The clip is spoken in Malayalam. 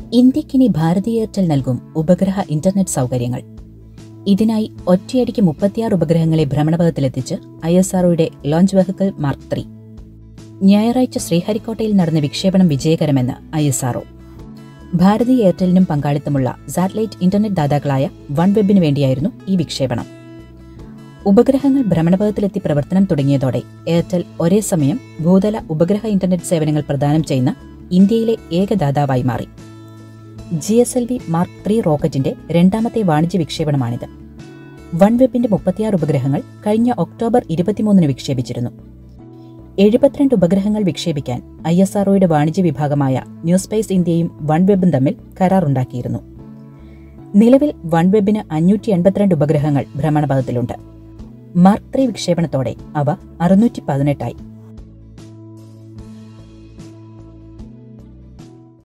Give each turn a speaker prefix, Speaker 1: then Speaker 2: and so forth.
Speaker 1: ഇന്ത്യക്കിനി ഭാരതി എയർടെൽ നൽകും ഉപഗ്രഹ ഇന്റർനെറ്റ് സൗകര്യങ്ങൾ ഇതിനായി ഒറ്റയടിക്ക് മുപ്പത്തിയാറ് ഉപഗ്രഹങ്ങളെ ഭ്രമണപഥത്തിലെത്തിച്ച് ഐ എസ് ആർഒയുടെ ലോഞ്ച് വെഹിക്കിൾ മാർക്ക് ത്രീ ഞായറാഴ്ച ശ്രീഹരിക്കോട്ടയിൽ നടന്ന വിക്ഷേപണം വിജയകരമെന്ന് ഐ എസ് ആർഒ ഭാരതി എയർടെലിനും പങ്കാളിത്തമുള്ള സാറ്റലൈറ്റ് ഇന്റർനെറ്റ് ദാതാക്കളായ വൺ വെബിന് വേണ്ടിയായിരുന്നു ഈ വിക്ഷേപണം ഉപഗ്രഹങ്ങൾ ഭ്രമണപഥത്തിലെത്തി പ്രവർത്തനം തുടങ്ങിയതോടെ എയർടെൽ ഒരേ സമയം ഭൂതല ഉപഗ്രഹ ഇന്റർനെറ്റ് സേവനങ്ങൾ പ്രദാനം ചെയ്യുന്ന ഇന്ത്യയിലെ ഏക ദാതാവായി മാറി G S L V mark three റോക്കറ്റിന്റെ രണ്ടാമത്തെ വാണിജ്യ വിക്ഷേപണമാണിത് വൺ വെബിന്റെ മുപ്പത്തിയാറ് ഉപഗ്രഹങ്ങൾ കഴിഞ്ഞ ഒക്ടോബർ ഇരുപത്തിമൂന്നിന് വിക്ഷേപിച്ചിരുന്നു എഴുപത്തിരണ്ട് ഉപഗ്രഹങ്ങൾ വിക്ഷേപിക്കാൻ ഐ എസ് ആർഒയുടെ വാണിജ്യ വിഭാഗമായ ന്യൂ സ്പേസ് ഇന്ത്യയും വൺ വെബും തമ്മിൽ കരാറുണ്ടാക്കിയിരുന്നു നിലവിൽ വൺ വെബിന് അഞ്ഞൂറ്റി എൺപത്തിരണ്ട് ഉപഗ്രഹങ്ങൾ ഭ്രമണപഥത്തിലുണ്ട് മാർക്ക് ത്രീ വിക്ഷേപണത്തോടെ അവ അറുന്നൂറ്റി പതിനെട്ടായി